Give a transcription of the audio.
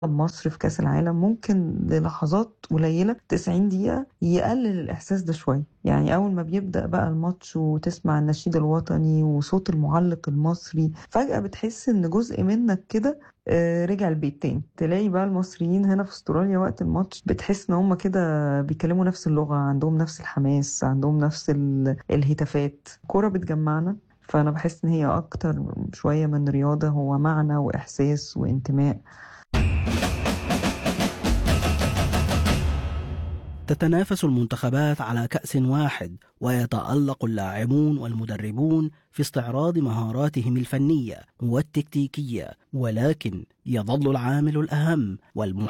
مصر في كأس العالم ممكن للحظات قليلة 90 دقيقة يقلل الإحساس ده شوية يعني أول ما بيبدأ بقى الماتش وتسمع النشيد الوطني وصوت المعلق المصري فجأة بتحس إن جزء منك كده آه، رجع البيت تاني تلاقي بقى المصريين هنا في استراليا وقت الماتش بتحس ان هم كده بيتكلموا نفس اللغة عندهم نفس الحماس عندهم نفس ال- الهتافات كرة بتجمعنا فأنا بحس إن هي أكتر شوية من رياضة هو معنى وإحساس وانتماء تتنافس المنتخبات على كأس واحد ويتألق اللاعبون والمدربون في استعراض مهاراتهم الفنية والتكتيكية ولكن يظل العامل الأهم والمحرك